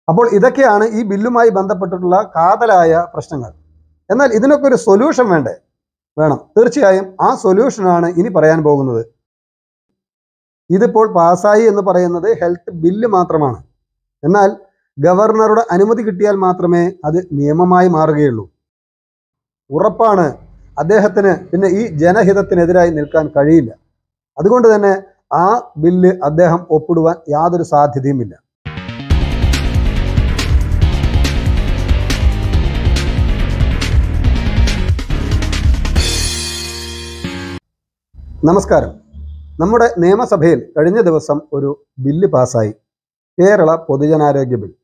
അപ്പോൾ ഇതൊക്കെയാണ് ഈ ബില്ലുമായി ബന്ധപ്പെട്ടിട്ടുള്ള കാതലായ പ്രശ്നങ്ങൾ എന്നാൽ ഇതിനൊക്കെ ഒരു സൊല്യൂഷൻ വേണ്ടേ വേണം തീർച്ചയായും ആ സൊല്യൂഷനാണ് ഇനി പറയാൻ പോകുന്നത് ഇതിപ്പോൾ പാസ്സായി എന്ന് പറയുന്നത് ഹെൽത്ത് ബില്ല് മാത്രമാണ് എന്നാൽ ഗവർണറുടെ അനുമതി കിട്ടിയാൽ മാത്രമേ അത് നിയമമായി മാറുകയുള്ളൂ ഉറപ്പാണ് അദ്ദേഹത്തിന് പിന്നെ ഈ ജനഹിതത്തിനെതിരായി നിൽക്കാൻ കഴിയില്ല അതുകൊണ്ട് തന്നെ ആ ബില്ല് അദ്ദേഹം ഒപ്പിടുവാൻ യാതൊരു സാധ്യതയുമില്ല നമസ്കാരം നമ്മുടെ നിയമസഭയിൽ കഴിഞ്ഞ ദിവസം ഒരു ബില്ല് പാസ്സായി കേരള പൊതുജനാരോഗ്യ ബിൽ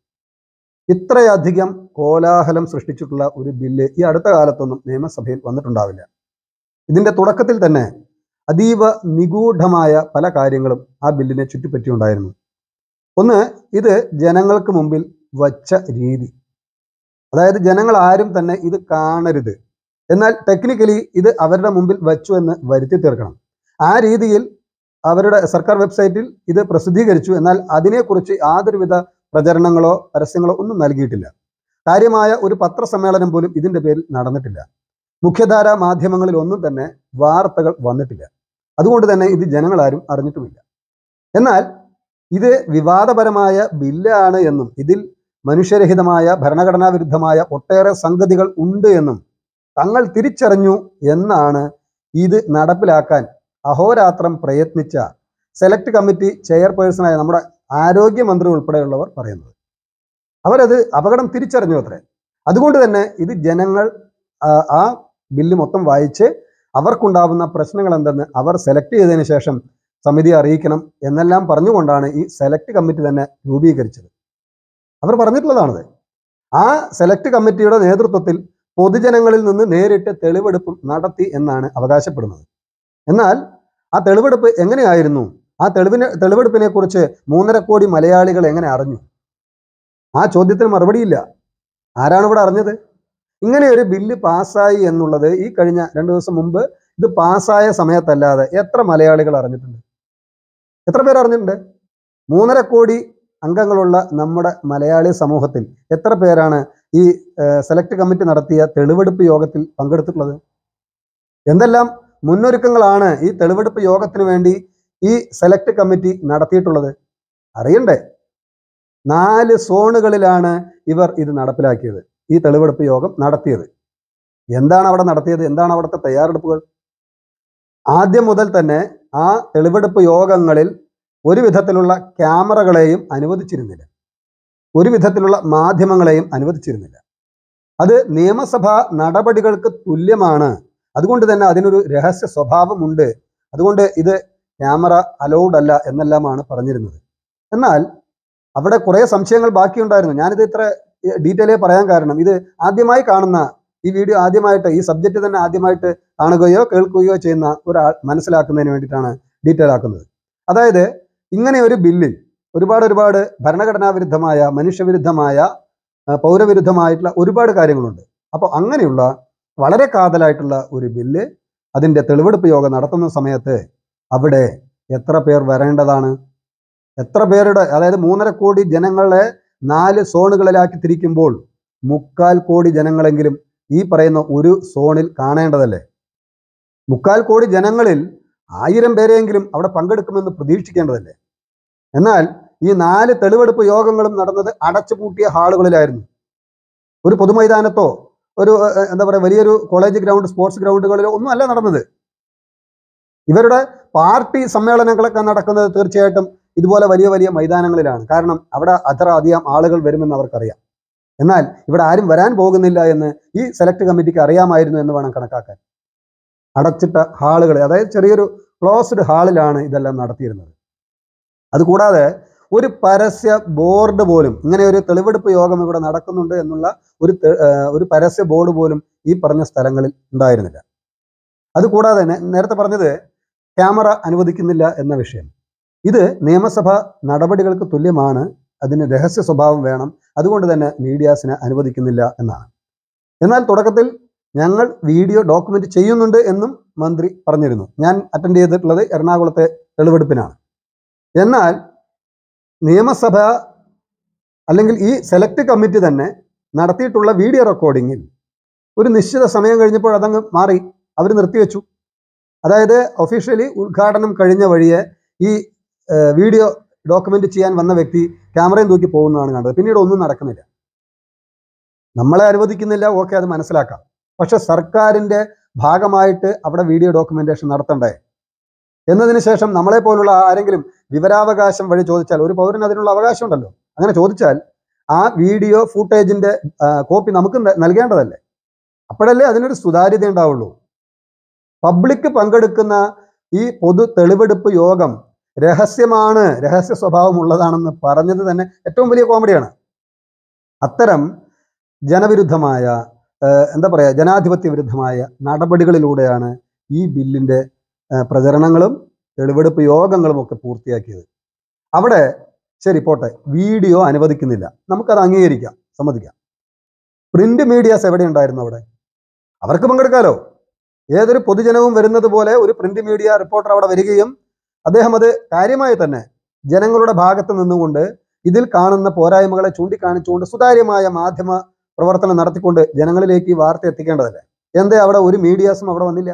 ഇത്രയധികം കോലാഹലം സൃഷ്ടിച്ചിട്ടുള്ള ഒരു ബില്ല് ഈ അടുത്ത കാലത്തൊന്നും നിയമസഭയിൽ വന്നിട്ടുണ്ടാവില്ല ഇതിന്റെ തുടക്കത്തിൽ തന്നെ അതീവ നിഗൂഢമായ പല കാര്യങ്ങളും ആ ബില്ലിനെ ചുറ്റിപ്പറ്റിയുണ്ടായിരുന്നു ഒന്ന് ഇത് ജനങ്ങൾക്ക് മുമ്പിൽ വച്ച രീതി അതായത് ജനങ്ങൾ ആരും തന്നെ ഇത് കാണരുത് എന്നാൽ ടെക്നിക്കലി ഇത് അവരുടെ മുമ്പിൽ വച്ചു എന്ന് വരുത്തി തീർക്കണം ആ രീതിയിൽ അവരുടെ സർക്കാർ വെബ്സൈറ്റിൽ ഇത് പ്രസിദ്ധീകരിച്ചു എന്നാൽ അതിനെക്കുറിച്ച് യാതൊരുവിധ പ്രചരണങ്ങളോ പരസ്യങ്ങളോ ഒന്നും നൽകിയിട്ടില്ല കാര്യമായ ഒരു പത്രസമ്മേളനം പോലും ഇതിന്റെ പേരിൽ നടന്നിട്ടില്ല മുഖ്യധാരാ മാധ്യമങ്ങളിൽ ഒന്നും തന്നെ വാർത്തകൾ വന്നിട്ടില്ല അതുകൊണ്ട് തന്നെ ഇത് ജനങ്ങളാരും അറിഞ്ഞിട്ടുമില്ല എന്നാൽ ഇത് വിവാദപരമായ ബില്ലാണ് എന്നും ഇതിൽ മനുഷ്യരഹിതമായ ഭരണഘടനാ വിരുദ്ധമായ ഒട്ടേറെ സംഗതികൾ ഉണ്ട് എന്നും തങ്ങൾ തിരിച്ചറിഞ്ഞു എന്നാണ് ഇത് നടപ്പിലാക്കാൻ അഹോരാത്രം പ്രയത്നിച്ച സെലക്ട് കമ്മിറ്റി ചെയർപേഴ്സണായ നമ്മുടെ ആരോഗ്യമന്ത്രി ഉൾപ്പെടെയുള്ളവർ പറയുന്നത് അവരത് അപകടം തിരിച്ചറിഞ്ഞു അത്രേ അതുകൊണ്ട് തന്നെ ഇത് ജനങ്ങൾ ആ, ആ ബില്ല് മൊത്തം വായിച്ച് അവർക്കുണ്ടാവുന്ന പ്രശ്നങ്ങൾ എന്തെന്ന് അവർ സെലക്ട് ചെയ്തതിന് ശേഷം സമിതിയെ അറിയിക്കണം എന്നെല്ലാം പറഞ്ഞുകൊണ്ടാണ് ഈ സെലക്ട് കമ്മിറ്റി തന്നെ രൂപീകരിച്ചത് അവർ പറഞ്ഞിട്ടുള്ളതാണത് ആ സെലക്ട് കമ്മിറ്റിയുടെ നേതൃത്വത്തിൽ പൊതുജനങ്ങളിൽ നിന്ന് നേരിട്ട് തെളിവെടുപ്പും നടത്തി എന്നാണ് അവകാശപ്പെടുന്നത് എന്നാൽ ആ തെളിവെടുപ്പ് എങ്ങനെയായിരുന്നു ആ തെളിവിനെ തെളിവെടുപ്പിനെ കുറിച്ച് മൂന്നര കോടി മലയാളികൾ എങ്ങനെ അറിഞ്ഞു ആ ചോദ്യത്തിന് മറുപടിയില്ല ആരാണ് ഇവിടെ അറിഞ്ഞത് ഇങ്ങനെ ഒരു ബില്ല് പാസ്സായി എന്നുള്ളത് ഈ കഴിഞ്ഞ രണ്ടു ദിവസം മുമ്പ് ഇത് പാസ്സായ സമയത്തല്ലാതെ എത്ര മലയാളികൾ അറിഞ്ഞിട്ടുണ്ട് എത്ര പേർ അറിഞ്ഞിട്ടുണ്ട് മൂന്നര കോടി അംഗങ്ങളുള്ള നമ്മുടെ മലയാളി സമൂഹത്തിൽ എത്ര പേരാണ് ഈ ഏഹ്, സെലക്ട് കമ്മിറ്റി നടത്തിയ തെളിവെടുപ്പ് യോഗത്തിൽ പങ്കെടുത്തിട്ടുള്ളത് എന്തെല്ലാം മുന്നൊരുക്കങ്ങളാണ് ഈ തെളിവെടുപ്പ് യോഗത്തിന് വേണ്ടി ഈ സെലക്ട് കമ്മിറ്റി നടത്തിയിട്ടുള്ളത് അറിയണ്ടേ നാല് സോണുകളിലാണ് ഇവർ ഇത് നടപ്പിലാക്കിയത് ഈ തെളിവെടുപ്പ് യോഗം നടത്തിയത് എന്താണ് അവിടെ നടത്തിയത് എന്താണ് അവിടുത്തെ തയ്യാറെടുപ്പുകൾ ആദ്യം മുതൽ തന്നെ ആ തെളിവെടുപ്പ് യോഗങ്ങളിൽ ഒരു വിധത്തിലുള്ള ക്യാമറകളെയും അനുവദിച്ചിരുന്നില്ല ഒരു വിധത്തിലുള്ള മാധ്യമങ്ങളെയും അനുവദിച്ചിരുന്നില്ല അത് നിയമസഭാ നടപടികൾക്ക് തുല്യമാണ് അതുകൊണ്ട് തന്നെ അതിനൊരു രഹസ്യ സ്വഭാവമുണ്ട് അതുകൊണ്ട് ഇത് ക്യാമറ അലൗഡ് അല്ല എന്നെല്ലാമാണ് പറഞ്ഞിരുന്നത് എന്നാൽ അവിടെ കുറേ സംശയങ്ങൾ ബാക്കിയുണ്ടായിരുന്നു ഞാനിത് ഇത്ര ഡീറ്റെയിലേ പറയാൻ കാരണം ഇത് ആദ്യമായി കാണുന്ന ഈ വീഡിയോ ആദ്യമായിട്ട് ഈ സബ്ജക്റ്റ് തന്നെ ആദ്യമായിട്ട് കാണുകയോ കേൾക്കുകയോ ചെയ്യുന്ന ഒരാൾ മനസ്സിലാക്കുന്നതിന് വേണ്ടിയിട്ടാണ് ഡീറ്റെയിൽ ആക്കുന്നത് അതായത് ഇങ്ങനെ ഒരു ബില്ലിൽ ഒരുപാട് ഒരുപാട് ഭരണഘടനാ വിരുദ്ധമായ മനുഷ്യവിരുദ്ധമായ ആ, പൗരവിരുദ്ധമായിട്ടുള്ള ഒരുപാട് കാര്യങ്ങളുണ്ട് അപ്പോൾ അങ്ങനെയുള്ള വളരെ കാതലായിട്ടുള്ള ഒരു ബില്ല് അതിൻ്റെ തെളിവെടുപ്പ് യോഗം നടത്തുന്ന സമയത്ത് അവിടെ എത്ര പേർ വരേണ്ടതാണ് എത്ര പേരുടെ അതായത് മൂന്നര കോടി ജനങ്ങളെ നാല് സോണുകളിലാക്കി തിരിക്കുമ്പോൾ മുക്കാൽ കോടി ജനങ്ങളെങ്കിലും ഈ പറയുന്ന ഒരു സോണിൽ കാണേണ്ടതല്ലേ മുക്കാൽ കോടി ജനങ്ങളിൽ ആയിരം പേരെയെങ്കിലും അവിടെ പങ്കെടുക്കുമെന്ന് പ്രതീക്ഷിക്കേണ്ടതല്ലേ എന്നാൽ ഈ നാല് തെളിവെടുപ്പ് യോഗങ്ങളും നടന്നത് അടച്ചുപൂട്ടിയ ഹാളുകളിലായിരുന്നു ഒരു പൊതുമൈതാനത്തോ ഒരു ഏഹ്, എന്താ പറയുക വലിയൊരു കോളേജ് ഗ്രൗണ്ട് സ്പോർട്സ് ഗ്രൗണ്ടുകളിലോ ഒന്നും അല്ല നടന്നത് ഇവരുടെ പാർട്ടി സമ്മേളനങ്ങളൊക്കെ നടക്കുന്നത് തീർച്ചയായിട്ടും ഇതുപോലെ വലിയ വലിയ മൈതാനങ്ങളിലാണ് കാരണം അവിടെ അത്ര അധികം ആളുകൾ വരുമെന്ന് അവർക്കറിയാം എന്നാൽ ഇവിടെ ആരും വരാൻ പോകുന്നില്ല എന്ന് ഈ സെലക്ട് കമ്മിറ്റിക്ക് അറിയാമായിരുന്നു എന്ന് വേണം കണക്കാക്കാൻ അടച്ചിട്ട ഹാളുകൾ അതായത് ചെറിയൊരു ക്ലോസ്ഡ് ഹാളിലാണ് ഇതെല്ലാം നടത്തിയിരുന്നത് അതുകൂടാതെ ഒരു പരസ്യ ബോർഡ് പോലും ഇങ്ങനെ ഒരു തെളിവെടുപ്പ് യോഗം ഇവിടെ നടക്കുന്നുണ്ട് എന്നുള്ള ഒരു തെ- ഏഹ് ഒരു പരസ്യ ബോർഡ് പോലും ഈ പറഞ്ഞ സ്ഥലങ്ങളിൽ ഉണ്ടായിരുന്നില്ല അതുകൂടാതെ തന്നെ നേരത്തെ പറഞ്ഞത് ക്യാമറ അനുവദിക്കുന്നില്ല എന്ന വിഷയം ഇത് നിയമസഭ നടപടികൾക്ക് തുല്യമാണ് അതിന് രഹസ്യ സ്വഭാവം വേണം അതുകൊണ്ട് തന്നെ മീഡിയാസിനെ അനുവദിക്കുന്നില്ല എന്നാണ് എന്നാൽ തുടക്കത്തിൽ ഞങ്ങൾ വീഡിയോ ഡോക്യുമെന്റ് ചെയ്യുന്നുണ്ട് എന്നും മന്ത്രി പറഞ്ഞിരുന്നു ഞാൻ അറ്റൻഡ് ചെയ്തിട്ടുള്ളത് എറണാകുളത്തെ തെളിവെടുപ്പിനാണ് എന്നാൽ നിയമസഭ അല്ലെങ്കിൽ ഈ സെലക്ട് കമ്മിറ്റി തന്നെ നടത്തിയിട്ടുള്ള വീഡിയോ റെക്കോർഡിങ്ങിൽ ഒരു നിശ്ചിത സമയം കഴിഞ്ഞപ്പോൾ അതങ്ങ് മാറി അവർ നിർത്തിവെച്ചു അതായത് ഒഫീഷ്യലി ഉദ്ഘാടനം കഴിഞ്ഞ വഴിയെ ഈ ഏഹ്, വീഡിയോ ഡോക്യുമെന്റ് ചെയ്യാൻ വന്ന വ്യക്തി ക്യാമറയും തൂക്കി പോകുന്നതാണ് കണ്ടത് പിന്നീട് ഒന്നും നടക്കുന്നില്ല നമ്മളെ അനുവദിക്കുന്നില്ല ഓക്കെ അത് മനസ്സിലാക്കാം പക്ഷെ സർക്കാരിന്റെ ഭാഗമായിട്ട് അവിടെ വീഡിയോ ഡോക്യുമെന്റേഷൻ നടത്തണ്ടേ എന്നതിന് ശേഷം നമ്മളെ പോലുള്ള ആരെങ്കിലും വിവരാവകാശം വഴി ചോദിച്ചാൽ ഒരു പൗരന് അതിനുള്ള അവകാശം ഉണ്ടല്ലോ അങ്ങനെ ചോദിച്ചാൽ ആ വീഡിയോ ഫൂട്ടേജിന്റെ കോപ്പി നമുക്ക് ന- നൽകേണ്ടതല്ലേ അപ്പോഴല്ലേ അതിനൊരു സുതാര്യത ഉണ്ടാവുള്ളൂ പബ്ലിക് പങ്കെടുക്കുന്ന ഈ പൊതു തെളിവെടുപ്പ് യോഗം രഹസ്യമാണ് രഹസ്യ സ്വഭാവമുള്ളതാണെന്ന് പറഞ്ഞത് തന്നെ ഏറ്റവും വലിയ കോമഡിയാണ് അത്തരം ജനവിരുദ്ധമായ ഏഹ്, എന്താ പറയുക ജനാധിപത്യ വിരുദ്ധമായ നടപടികളിലൂടെയാണ് ഈ ബില്ലിന്റെ ഏഹ്, പ്രചരണങ്ങളും തെളിവെടുപ്പ് യോഗങ്ങളും ഒക്കെ പൂർത്തിയാക്കിയത് അവിടെ ശരി പോട്ടെ വീഡിയോ അനുവദിക്കുന്നില്ല നമുക്കത് അംഗീകരിക്കാം സമ്മതിക്കാം പ്രിന്റ് മീഡിയാസ് എവിടെ ഉണ്ടായിരുന്നു അവിടെ അവർക്ക് പങ്കെടുക്കാലോ ഏതൊരു പൊതുജനവും വരുന്നത് പോലെ ഒരു പ്രിന്റ് മീഡിയ റിപ്പോർട്ടർ അവിടെ വരികയും അദ്ദേഹം അത് കാര്യമായി തന്നെ ജനങ്ങളുടെ ഭാഗത്ത് നിന്നുകൊണ്ട് ഇതിൽ കാണുന്ന പോരായ്മകളെ ചൂണ്ടിക്കാണിച്ചുകൊണ്ട് സുതാര്യമായ മാധ്യമ പ്രവർത്തനം നടത്തിക്കൊണ്ട് ജനങ്ങളിലേക്ക് ഈ വാർത്ത എത്തിക്കേണ്ടതല്ലേ എന്തേ അവിടെ ഒരു മീഡിയാസും അവിടെ വന്നില്ല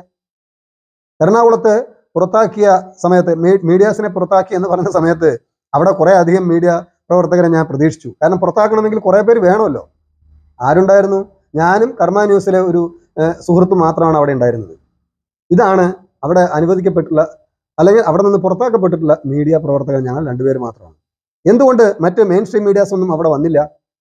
എറണാകുളത്ത് പുറത്താക്കിയ സമയത്ത് മീ- മീഡിയാസിനെ പുറത്താക്കി എന്ന് പറഞ്ഞ സമയത്ത് അവിടെ കുറെ അധികം മീഡിയ പ്രവർത്തകരെ ഞാൻ പ്രതീക്ഷിച്ചു കാരണം പുറത്താക്കണമെങ്കിൽ കുറെ പേര് വേണമല്ലോ ആരുണ്ടായിരുന്നു ഞാനും കർമ്മ ന്യൂസിലെ ഒരു ഏഹ്, സുഹൃത്ത് മാത്രമാണ് അവിടെ ഉണ്ടായിരുന്നത് ഇതാണ് അവിടെ അനുവദിക്കപ്പെട്ടുള്ള അല്ലെങ്കിൽ അവിടെ നിന്ന് പുറത്താക്കപ്പെട്ടിട്ടുള്ള മീഡിയ പ്രവർത്തകർ ഞങ്ങൾ രണ്ടുപേര് മാത്രമാണ് എന്തുകൊണ്ട് മറ്റ് മെയിൻ സ്ട്രീം മീഡിയാസ് ഒന്നും അവിടെ വന്നില്ല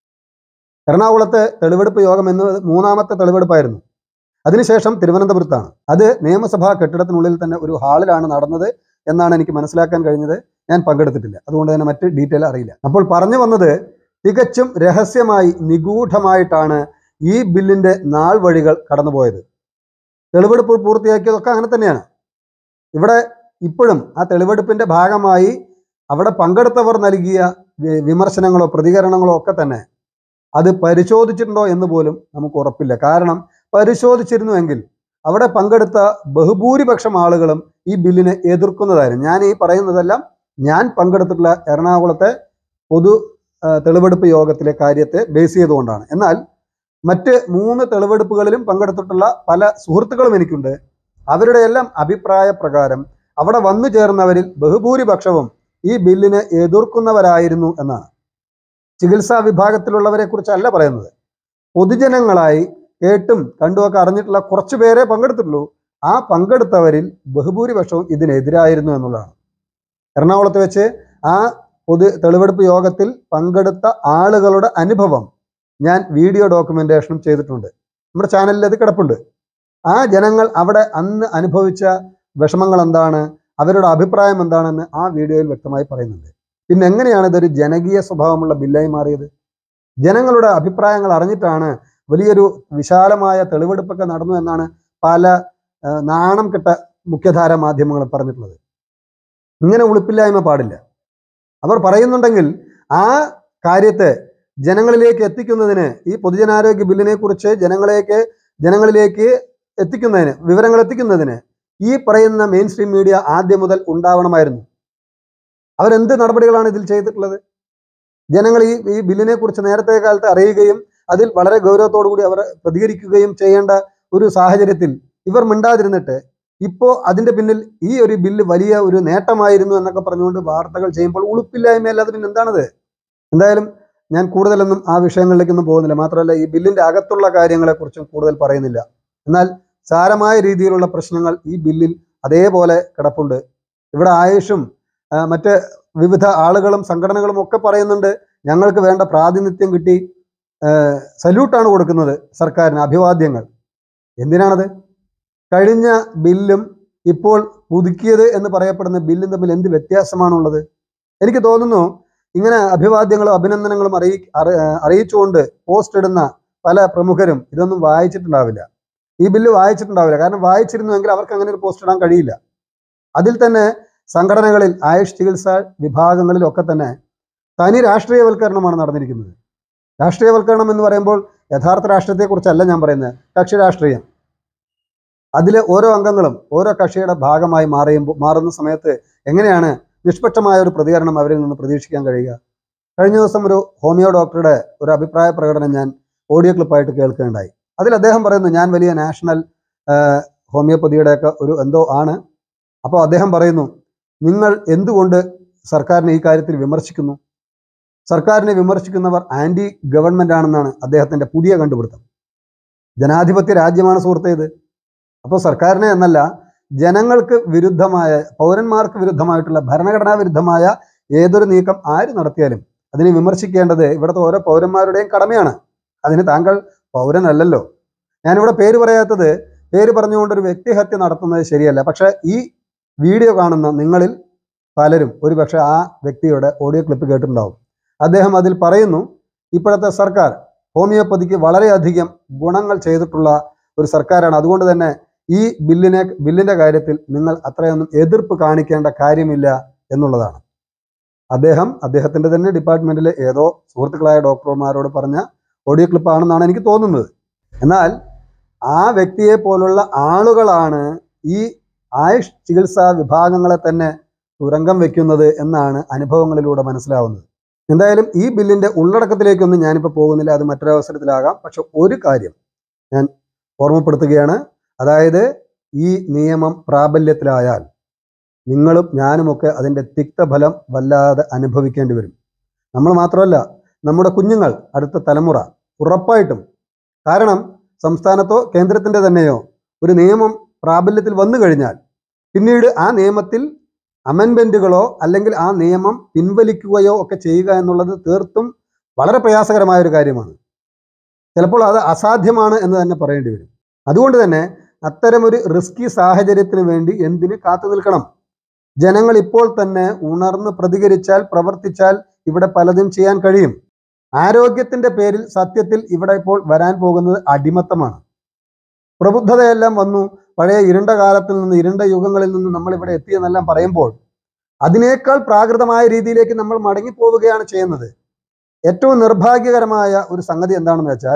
എറണാകുളത്തെ തെളിവെടുപ്പ് യോഗം എന്നത് മൂന്നാമത്തെ തെളിവെടുപ്പായിരുന്നു അതിനുശേഷം തിരുവനന്തപുരത്താണ് അത് നിയമസഭാ കെട്ടിടത്തിനുള്ളിൽ തന്നെ ഒരു ഹാളിലാണ് നടന്നത് എന്നാണ് എനിക്ക് മനസ്സിലാക്കാൻ കഴിഞ്ഞത് ഞാൻ പങ്കെടുത്തിട്ടില്ല അതുകൊണ്ട് തന്നെ മറ്റ് ഡീറ്റെയിൽ അറിയില്ല അപ്പോൾ പറഞ്ഞു വന്നത് തികച്ചും രഹസ്യമായി നിഗൂഢമായിട്ടാണ് ഈ ബില്ലിന്റെ നാൾ വഴികൾ കടന്നുപോയത് തെളിവെടുപ്പ് പൂർത്തിയാക്കിയതൊക്കെ അങ്ങനെ തന്നെയാണ് ഇവിടെ ഇപ്പോഴും ആ തെളിവെടുപ്പിന്റെ ഭാഗമായി അവിടെ പങ്കെടുത്തവർ നൽകിയ വി- വിമർശനങ്ങളോ പ്രതികരണങ്ങളോ ഒക്കെ തന്നെ അത് പരിശോധിച്ചിട്ടുണ്ടോ എന്ന് പോലും നമുക്ക് ഉറപ്പില്ല കാരണം പരിശോധിച്ചിരുന്നുവെങ്കിൽ അവിടെ പങ്കെടുത്ത ബഹുഭൂരിപക്ഷം ആളുകളും ഈ ബില്ലിനെ എതിർക്കുന്നതായിരുന്നു ഞാൻ ഈ പറയുന്നതെല്ലാം ഞാൻ പങ്കെടുത്തിട്ടുള്ള എറണാകുളത്തെ പൊതു ആ, തെളിവെടുപ്പ് യോഗത്തിലെ കാര്യത്തെ ബേസ് ചെയ്തുകൊണ്ടാണ് എന്നാൽ മറ്റ് മൂന്ന് തെളിവെടുപ്പുകളിലും പങ്കെടുത്തിട്ടുള്ള പല സുഹൃത്തുക്കളും എനിക്കുണ്ട് അവരുടെ എല്ലാം അഭിപ്രായ പ്രകാരം അവിടെ വന്നു ചേർന്നവരിൽ ബഹുഭൂരിപക്ഷവും ഈ ബില്ലിനെ എതിർക്കുന്നവരായിരുന്നു എന്നാണ് ചികിത്സാ വിഭാഗത്തിലുള്ളവരെ കുറിച്ചല്ല പറയുന്നത് പൊതുജനങ്ങളായി കേട്ടും കണ്ടുമൊക്കെ അറിഞ്ഞിട്ടുള്ള കുറച്ചു പേരെ പങ്കെടുത്തിട്ടുള്ളൂ ആ പങ്കെടുത്തവരിൽ ബഹുഭൂരിപക്ഷവും ഇതിനെതിരായിരുന്നു എന്നുള്ളതാണ് എറണാകുളത്ത് വെച്ച് ആ പൊതു തെളിവെടുപ്പ് യോഗത്തിൽ പങ്കെടുത്ത ആളുകളുടെ അനുഭവം ഞാൻ വീഡിയോ ഡോക്യുമെന്റേഷനും ചെയ്തിട്ടുണ്ട് നമ്മുടെ ചാനലിൽ അത് കിടപ്പുണ്ട് ആ ജനങ്ങൾ അവിടെ അന്ന് അനുഭവിച്ച വിഷമങ്ങൾ എന്താണ് അവരുടെ അഭിപ്രായം എന്താണെന്ന് ആ വീഡിയോയിൽ വ്യക്തമായി പറയുന്നുണ്ട് പിന്നെ എങ്ങനെയാണ് ഇതൊരു ജനകീയ സ്വഭാവമുള്ള ബില്ലായി മാറിയത് ജനങ്ങളുടെ അഭിപ്രായങ്ങൾ അറിഞ്ഞിട്ടാണ് വലിയൊരു വിശാലമായ തെളിവെടുപ്പൊക്കെ നടന്നു എന്നാണ് പല ആ, നാണം കെട്ട മുഖ്യധാര മാധ്യമങ്ങൾ പറഞ്ഞിട്ടുള്ളത് ഇങ്ങനെ ഉളുപ്പില്ലായ്മ പാടില്ല അവർ പറയുന്നുണ്ടെങ്കിൽ ആ കാര്യത്തെ ജനങ്ങളിലേക്ക് എത്തിക്കുന്നതിന് ഈ പൊതുജനാരോഗ്യ ബില്ലിനെ കുറിച്ച് ജനങ്ങളിലേക്ക് ജനങ്ങളിലേക്ക് എത്തിക്കുന്നതിന് വിവരങ്ങൾ എത്തിക്കുന്നതിന് ഈ പറയുന്ന മെയിൻ സ്ട്രീം മീഡിയ ആദ്യം മുതൽ ഉണ്ടാവണമായിരുന്നു അവരെന്ത് നടപടികളാണ് ഇതിൽ ചെയ്തിട്ടുള്ളത് ജനങ്ങൾ ഈ ഈ ബില്ലിനെ കുറിച്ച് നേരത്തെ കാലത്ത് അറിയുകയും അതിൽ വളരെ ഗൗരവത്തോടു കൂടി അവർ പ്രതികരിക്കുകയും ചെയ്യേണ്ട ഒരു സാഹചര്യത്തിൽ ഇവർ മിണ്ടാതിരുന്നിട്ട് ഇപ്പോൾ അതിന്റെ പിന്നിൽ ഈ ഒരു ബില്ല് വലിയ ഒരു നേട്ടമായിരുന്നു എന്നൊക്കെ പറഞ്ഞുകൊണ്ട് വാർത്തകൾ ചെയ്യുമ്പോൾ ഉളുപ്പില്ലായ്മയല്ലാതെ പിന്നെ എന്താണത് എന്തായാലും ഞാൻ കൂടുതലൊന്നും ആ വിഷയങ്ങളിലേക്കൊന്നും പോകുന്നില്ല മാത്രമല്ല ഈ ബില്ലിന്റെ അകത്തുള്ള കാര്യങ്ങളെക്കുറിച്ചും കൂടുതൽ പറയുന്നില്ല എന്നാൽ സാരമായ രീതിയിലുള്ള പ്രശ്നങ്ങൾ ഈ ബില്ലിൽ അതേപോലെ കിടപ്പുണ്ട് ഇവിടെ ആയുഷും ആ, മറ്റ് വിവിധ ആളുകളും സംഘടനകളും ഒക്കെ പറയുന്നുണ്ട് ഞങ്ങൾക്ക് വേണ്ട പ്രാതിനിധ്യം കിട്ടി സല്യൂട്ടാണ് കൊടുക്കുന്നത് സർക്കാരിന് അഭിവാദ്യങ്ങൾ എന്തിനാണത് കഴിഞ്ഞ ബില്ലും ഇപ്പോൾ പുതുക്കിയത് എന്ന് പറയപ്പെടുന്ന ബില്ലും തമ്മിൽ എന്ത് വ്യത്യാസമാണുള്ളത് എനിക്ക് തോന്നുന്നു ഇങ്ങനെ അഭിവാദ്യങ്ങളും അഭിനന്ദനങ്ങളും അറിയി അറി- അറിയിച്ചുകൊണ്ട് പോസ്റ്റ് ഇടുന്ന പല പ്രമുഖരും ഇതൊന്നും വായിച്ചിട്ടുണ്ടാവില്ല ഈ ബില്ല് വായിച്ചിട്ടുണ്ടാവില്ല കാരണം വായിച്ചിരുന്നുവെങ്കിൽ അവർക്ക് അങ്ങനെ ഒരു പോസ്റ്റ് ഇടാൻ കഴിയില്ല അതിൽ തന്നെ സംഘടനകളിൽ ആയുഷ് ചികിത്സാ വിഭാഗങ്ങളിലൊക്കെ തന്നെ തനി രാഷ്ട്രീയവൽക്കരണമാണ് നടന്നിരിക്കുന്നത് രാഷ്ട്രീയവൽക്കരണം എന്ന് പറയുമ്പോൾ യഥാർത്ഥ രാഷ്ട്രീയത്തെക്കുറിച്ചല്ല ഞാൻ പറയുന്നത് കക്ഷി രാഷ്ട്രീയം അതിലെ ഓരോ അംഗങ്ങളും ഓരോ കക്ഷിയുടെ ഭാഗമായി മാറിയുമ്പോൾ മാറുന്ന സമയത്ത് എങ്ങനെയാണ് നിഷ്പക്ഷമായ ഒരു പ്രതികരണം അവരിൽ നിന്ന് പ്രതീക്ഷിക്കാൻ കഴിയുക കഴിഞ്ഞ ദിവസം ഒരു ഹോമിയോ ഡോക്ടറുടെ ഒരു അഭിപ്രായ പ്രകടനം ഞാൻ ഓഡിയോ ക്ലിപ്പായിട്ട് കേൾക്കുകയുണ്ടായി അതിൽ അദ്ദേഹം പറയുന്നു ഞാൻ വലിയ നാഷണൽ ഹോമിയോപ്പതിയുടെയൊക്കെ ഒരു എന്തോ ആണ് അപ്പോൾ അദ്ദേഹം പറയുന്നു നിങ്ങൾ എന്തുകൊണ്ട് സർക്കാരിനെ ഈ കാര്യത്തിൽ വിമർശിക്കുന്നു സർക്കാരിനെ വിമർശിക്കുന്നവർ ആന്റി ഗവൺമെന്റ് ആണെന്നാണ് അദ്ദേഹത്തിന്റെ പുതിയ കണ്ടുപിടുത്തം ജനാധിപത്യ രാജ്യമാണ് സുഹൃത്തേ ഇത് അപ്പോൾ സർക്കാരിനെ എന്നല്ല ജനങ്ങൾക്ക് വിരുദ്ധമായ പൗരന്മാർക്ക് വിരുദ്ധമായിട്ടുള്ള ഭരണഘടനാ വിരുദ്ധമായ ഏതൊരു നീക്കം ആര് നടത്തിയാലും അതിനെ വിമർശിക്കേണ്ടത് ഇവിടുത്തെ ഓരോ പൗരന്മാരുടെയും കടമയാണ് അതിന് താങ്കൾ പൗരനല്ലല്ലോ ഞാനിവിടെ പേര് പറയാത്തത് പേര് പറഞ്ഞുകൊണ്ട് ഒരു വ്യക്തിഹത്യ നടത്തുന്നത് ശരിയല്ല പക്ഷേ ഈ വീഡിയോ കാണുന്ന നിങ്ങളിൽ പലരും ഒരുപക്ഷെ ആ വ്യക്തിയുടെ ഓഡിയോ ക്ലിപ്പ് കേട്ടിട്ടുണ്ടാവും അദ്ദേഹം അതിൽ പറയുന്നു ഇപ്പോഴത്തെ സർക്കാർ ഹോമിയോപ്പതിക്ക് വളരെയധികം ഗുണങ്ങൾ ചെയ്തിട്ടുള്ള ഒരു സർക്കാരാണ് അതുകൊണ്ട് തന്നെ ഈ ബില്ലിനെ ബില്ലിന്റെ കാര്യത്തിൽ നിങ്ങൾ അത്രയൊന്നും എതിർപ്പ് കാണിക്കേണ്ട കാര്യമില്ല എന്നുള്ളതാണ് അദ്ദേഹം അദ്ദേഹത്തിന്റെ തന്നെ ഡിപ്പാർട്ട്മെന്റിലെ ഏതോ സുഹൃത്തുക്കളായ ഡോക്ടർമാരോട് പറഞ്ഞ ഓഡിയോ ക്ലിപ്പ് ആണെന്നാണ് എനിക്ക് തോന്നുന്നത് എന്നാൽ ആ വ്യക്തിയെ പോലുള്ള ആളുകളാണ് ഈ ആയുഷ് ചികിത്സാ വിഭാഗങ്ങളെ തന്നെ തുരങ്കം വെക്കുന്നത് എന്നാണ് അനുഭവങ്ങളിലൂടെ മനസ്സിലാവുന്നത് എന്തായാലും ഈ ബില്ലിന്റെ ഉള്ളടക്കത്തിലേക്കൊന്നും ഞാനിപ്പോൾ പോകുന്നില്ല അത് മറ്റൊരവസരത്തിലാകാം പക്ഷെ ഒരു കാര്യം ഞാൻ ഓർമ്മപ്പെടുത്തുകയാണ് അതായത് ഈ നിയമം പ്രാബല്യത്തിലായാൽ നിങ്ങളും ഞാനുമൊക്കെ അതിൻ്റെ തിക്തഫലം വല്ലാതെ അനുഭവിക്കേണ്ടി വരും നമ്മൾ മാത്രമല്ല നമ്മുടെ കുഞ്ഞുങ്ങൾ അടുത്ത തലമുറ ഉറപ്പായിട്ടും കാരണം സംസ്ഥാനത്തോ കേന്ദ്രത്തിൻ്റെ തന്നെയോ ഒരു നിയമം പ്രാബല്യത്തിൽ വന്നു കഴിഞ്ഞാൽ പിന്നീട് ആ നിയമത്തിൽ അമെൻമെൻറ്റുകളോ അല്ലെങ്കിൽ ആ നിയമം പിൻവലിക്കുകയോ ഒക്കെ ചെയ്യുക എന്നുള്ളത് തീർത്തും വളരെ പ്രയാസകരമായ ഒരു കാര്യമാണ് ചിലപ്പോൾ അത് അസാധ്യമാണ് എന്ന് തന്നെ പറയേണ്ടി വരും അതുകൊണ്ട് തന്നെ അത്തരമൊരു റിസ്കി സാഹചര്യത്തിന് വേണ്ടി എന്തിന് കാത്തു നിൽക്കണം ജനങ്ങൾ ഇപ്പോൾ തന്നെ ഉണർന്ന് പ്രതികരിച്ചാൽ പ്രവർത്തിച്ചാൽ ഇവിടെ പലതും ചെയ്യാൻ കഴിയും ആരോഗ്യത്തിന്റെ പേരിൽ സത്യത്തിൽ ഇവിടെ ഇപ്പോൾ വരാൻ പോകുന്നത് അടിമത്തമാണ് പ്രബുദ്ധതയെല്ലാം വന്നു പഴയ ഇരുണ്ട കാലത്തിൽ നിന്ന് ഇരുണ്ട യുഗങ്ങളിൽ നിന്ന് നമ്മൾ ഇവിടെ എത്തിയെന്നെല്ലാം പറയുമ്പോൾ അതിനേക്കാൾ പ്രാകൃതമായ രീതിയിലേക്ക് നമ്മൾ മടങ്ങിപ്പോവുകയാണ് ചെയ്യുന്നത് ഏറ്റവും നിർഭാഗ്യകരമായ ഒരു സംഗതി എന്താണെന്ന് വെച്ചാൽ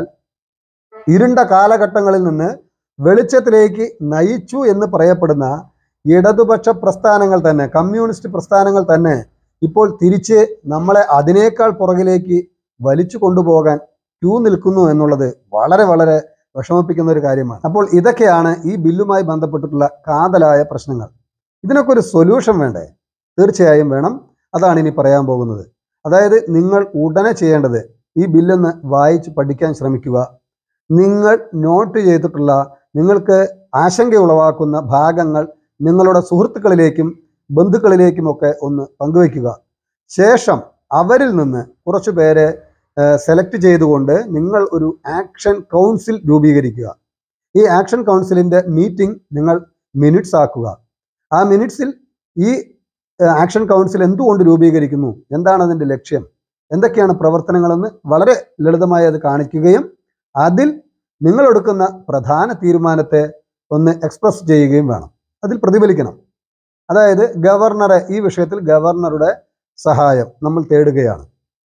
ഇരുണ്ട കാലഘട്ടങ്ങളിൽ നിന്ന് വെളിച്ചത്തിലേക്ക് നയിച്ചു എന്ന് പറയപ്പെടുന്ന ഇടതുപക്ഷ പ്രസ്ഥാനങ്ങൾ തന്നെ കമ്മ്യൂണിസ്റ്റ് പ്രസ്ഥാനങ്ങൾ തന്നെ ഇപ്പോൾ തിരിച്ച് നമ്മളെ അതിനേക്കാൾ പുറകിലേക്ക് വലിച്ചു കൊണ്ടുപോകാൻ ക്യൂ നിൽക്കുന്നു എന്നുള്ളത് വളരെ വളരെ വിഷമിപ്പിക്കുന്ന ഒരു കാര്യമാണ് അപ്പോൾ ഇതൊക്കെയാണ് ഈ ബില്ലുമായി ബന്ധപ്പെട്ടിട്ടുള്ള കാതലായ പ്രശ്നങ്ങൾ ഇതിനൊക്കെ ഒരു സൊല്യൂഷൻ വേണ്ടേ തീർച്ചയായും വേണം അതാണ് ഇനി പറയാൻ പോകുന്നത് അതായത് നിങ്ങൾ ഉടനെ ചെയ്യേണ്ടത് ഈ ബില്ലൊന്ന് വായിച്ച് പഠിക്കാൻ ശ്രമിക്കുക നിങ്ങൾ നോട്ട് ചെയ്തിട്ടുള്ള നിങ്ങൾക്ക് ആശങ്ക ഉളവാക്കുന്ന ഭാഗങ്ങൾ നിങ്ങളുടെ സുഹൃത്തുക്കളിലേക്കും ബന്ധുക്കളിലേക്കുമൊക്കെ ഒന്ന് പങ്കുവയ്ക്കുക ശേഷം അവരിൽ നിന്ന് കുറച്ചു പേരെ സെലക്ട് ചെയ്തുകൊണ്ട് നിങ്ങൾ ഒരു ആക്ഷൻ കൗൺസിൽ രൂപീകരിക്കുക ഈ ആക്ഷൻ കൗൺസിലിൻ്റെ മീറ്റിംഗ് നിങ്ങൾ മിനിറ്റ്സ് ആക്കുക ആ മിനിറ്റ്സിൽ ഈ ആക്ഷൻ കൗൺസിൽ എന്തുകൊണ്ട് രൂപീകരിക്കുന്നു എന്താണ് അതിൻ്റെ ലക്ഷ്യം എന്തൊക്കെയാണ് പ്രവർത്തനങ്ങളെന്ന് വളരെ ലളിതമായി അത് കാണിക്കുകയും അതിൽ നിങ്ങൾ എടുക്കുന്ന പ്രധാന തീരുമാനത്തെ ഒന്ന് എക്സ്പ്രസ് ചെയ്യുകയും വേണം അതിൽ പ്രതിഫലിക്കണം അതായത് ഗവർണറെ ഈ വിഷയത്തിൽ ഗവർണറുടെ സഹായം നമ്മൾ തേടുകയാണ്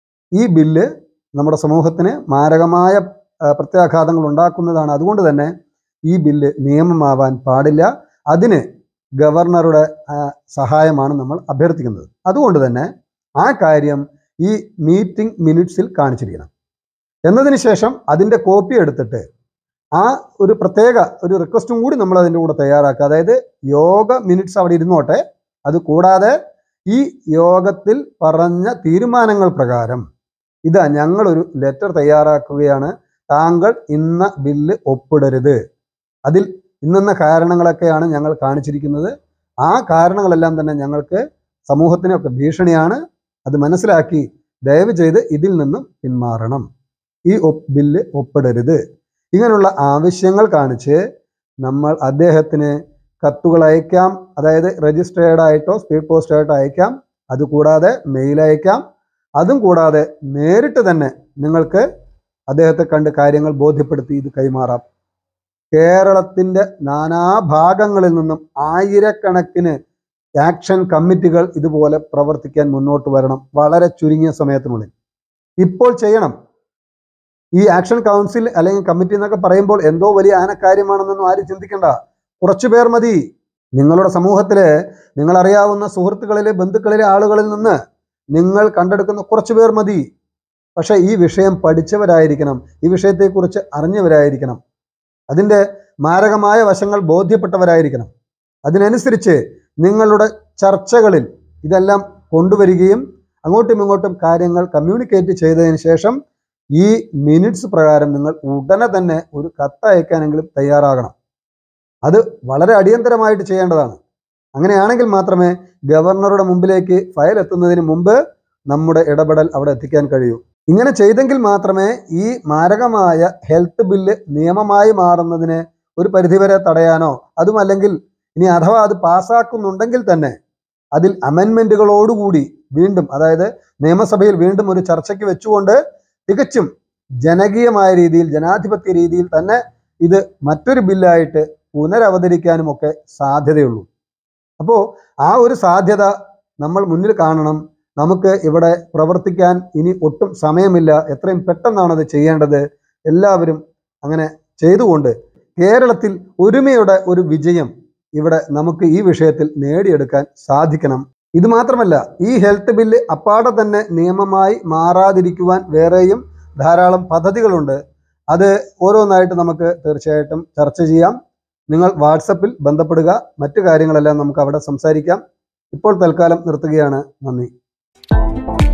ഈ ബില്ല് നമ്മുടെ സമൂഹത്തിന് മാരകമായ ആ, പ്രത്യാഘാതങ്ങൾ ഉണ്ടാക്കുന്നതാണ് അതുകൊണ്ട് തന്നെ ഈ ബില്ല് നിയമമാവാൻ പാടില്ല അതിന് ഗവർണറുടെ ആ, സഹായമാണ് നമ്മൾ അഭ്യർത്ഥിക്കുന്നത് അതുകൊണ്ട് തന്നെ ആ കാര്യം ഈ മീറ്റിംഗ് മിനിറ്റ്സിൽ കാണിച്ചിരിക്കണം എന്നതിന് ശേഷം അതിൻ്റെ കോപ്പി എടുത്തിട്ട് ആ ഒരു പ്രത്യേക ഒരു റിക്വസ്റ്റും കൂടി നമ്മൾ അതിൻ്റെ കൂടെ തയ്യാറാക്കുക അതായത് യോഗ മിനിറ്റ്സ് അവിടെ ഇരുന്നോട്ടെ അത് കൂടാതെ ഈ യോഗത്തിൽ പറഞ്ഞ തീരുമാനങ്ങൾ പ്രകാരം ഇതാ ഞങ്ങളൊരു ലെറ്റർ തയ്യാറാക്കുകയാണ് താങ്കൾ ഇന്ന ബില്ല് ഒപ്പിടരുത് അതിൽ ഇന്നെന്ന കാരണങ്ങളൊക്കെയാണ് ഞങ്ങൾ കാണിച്ചിരിക്കുന്നത് ആ കാരണങ്ങളെല്ലാം തന്നെ ഞങ്ങൾക്ക് സമൂഹത്തിനൊക്കെ ഭീഷണിയാണ് അത് മനസ്സിലാക്കി ദയവ് ചെയ്ത് ഇതിൽ നിന്നും പിന്മാറണം ഈ ഒപ്പ് ബില്ല് ഒപ്പിടരുത് ഇങ്ങനെയുള്ള ആവശ്യങ്ങൾ കാണിച്ച് നമ്മൾ അദ്ദേഹത്തിന് കത്തുകൾ അയക്കാം അതായത് രജിസ്റ്റേർഡ് ആയിട്ടോ സ്പീഡ് പോസ്റ്റ് ആയിട്ടോ അയക്കാം അതുകൂടാതെ മെയിൽ അയക്കാം അതും കൂടാതെ നേരിട്ട് തന്നെ നിങ്ങൾക്ക് അദ്ദേഹത്തെ കണ്ട് കാര്യങ്ങൾ ബോധ്യപ്പെടുത്തി ഇത് കൈമാറാം കേരളത്തിൻ്റെ നാനാഭാഗങ്ങളിൽ നിന്നും ആയിരക്കണക്കിന് ആക്ഷൻ കമ്മിറ്റികൾ ഇതുപോലെ പ്രവർത്തിക്കാൻ മുന്നോട്ട് വരണം വളരെ ചുരുങ്ങിയ സമയത്തിനുള്ളിൽ ഇപ്പോൾ ചെയ്യണം ഈ ആക്ഷൻ കൗൺസിൽ അല്ലെങ്കിൽ കമ്മിറ്റി എന്നൊക്കെ പറയുമ്പോൾ എന്തോ വലിയ ആനക്കാര്യമാണെന്നൊന്നും ആരും ചിന്തിക്കണ്ട കുറച്ചു പേർ മതി നിങ്ങളുടെ സമൂഹത്തിലെ നിങ്ങളറിയാവുന്ന സുഹൃത്തുക്കളിലെ ബന്ധുക്കളിലെ ആളുകളിൽ നിന്ന് നിങ്ങൾ കണ്ടെടുക്കുന്ന കുറച്ചു പേർ മതി പക്ഷേ ഈ വിഷയം പഠിച്ചവരായിരിക്കണം ഈ വിഷയത്തെക്കുറിച്ച് അറിഞ്ഞവരായിരിക്കണം അതിൻ്റെ മാരകമായ വശങ്ങൾ ബോധ്യപ്പെട്ടവരായിരിക്കണം അതിനനുസരിച്ച് നിങ്ങളുടെ ചർച്ചകളിൽ ഇതെല്ലാം കൊണ്ടുവരികയും അങ്ങോട്ടും ഇങ്ങോട്ടും കാര്യങ്ങൾ കമ്മ്യൂണിക്കേറ്റ് ചെയ്തതിന് ശേഷം ഈ മിനിറ്റ്സ് പ്രകാരം നിങ്ങൾ ഉടനെ തന്നെ ഒരു കത്ത് അയക്കാനെങ്കിലും തയ്യാറാകണം അത് വളരെ അടിയന്തരമായിട്ട് ചെയ്യേണ്ടതാണ് അങ്ങനെയാണെങ്കിൽ മാത്രമേ ഗവർണറുടെ മുമ്പിലേക്ക് ഫയൽ എത്തുന്നതിന് മുമ്പ് നമ്മുടെ ഇടപെടൽ അവിടെ എത്തിക്കാൻ കഴിയൂ ഇങ്ങനെ ചെയ്തെങ്കിൽ മാത്രമേ ഈ മാരകമായ ഹെൽത്ത് ബില്ല് നിയമമായി മാറുന്നതിനെ ഒരു പരിധിവരെ തടയാനോ അതുമല്ലെങ്കിൽ ഇനി അഥവാ അത് പാസ്സാക്കുന്നുണ്ടെങ്കിൽ തന്നെ അതിൽ അമെൻമെന്റുകളോടുകൂടി വീണ്ടും അതായത് നിയമസഭയിൽ വീണ്ടും ഒരു ചർച്ചയ്ക്ക് വെച്ചുകൊണ്ട് തികച്ചും ജനകീയമായ രീതിയിൽ ജനാധിപത്യ രീതിയിൽ തന്നെ ഇത് മറ്റൊരു ബില്ലായിട്ട് പുനരവതരിക്കാനും ഒക്കെ സാധ്യതയുള്ളൂ അപ്പോൾ ആ ഒരു സാധ്യത നമ്മൾ മുന്നിൽ കാണണം നമുക്ക് ഇവിടെ പ്രവർത്തിക്കാൻ ഇനി ഒട്ടും സമയമില്ല എത്രയും പെട്ടെന്നാണ് അത് ചെയ്യേണ്ടത് എല്ലാവരും അങ്ങനെ ചെയ്തുകൊണ്ട് കേരളത്തിൽ ഒരുമയുടെ ഒരു വിജയം ഇവിടെ നമുക്ക് ഈ വിഷയത്തിൽ നേടിയെടുക്കാൻ സാധിക്കണം ഇത് മാത്രമല്ല ഈ ഹെൽത്ത് ബില്ല് അപ്പാടെ തന്നെ നിയമമായി മാറാതിരിക്കുവാൻ വേറെയും ധാരാളം പദ്ധതികളുണ്ട് അത് ഓരോന്നായിട്ട് നമുക്ക് തീർച്ചയായിട്ടും ചർച്ച ചെയ്യാം നിങ്ങൾ വാട്സപ്പിൽ ബന്ധപ്പെടുക മറ്റു കാര്യങ്ങളെല്ലാം നമുക്ക് അവിടെ സംസാരിക്കാം ഇപ്പോൾ തൽക്കാലം നിർത്തുകയാണ് നന്ദി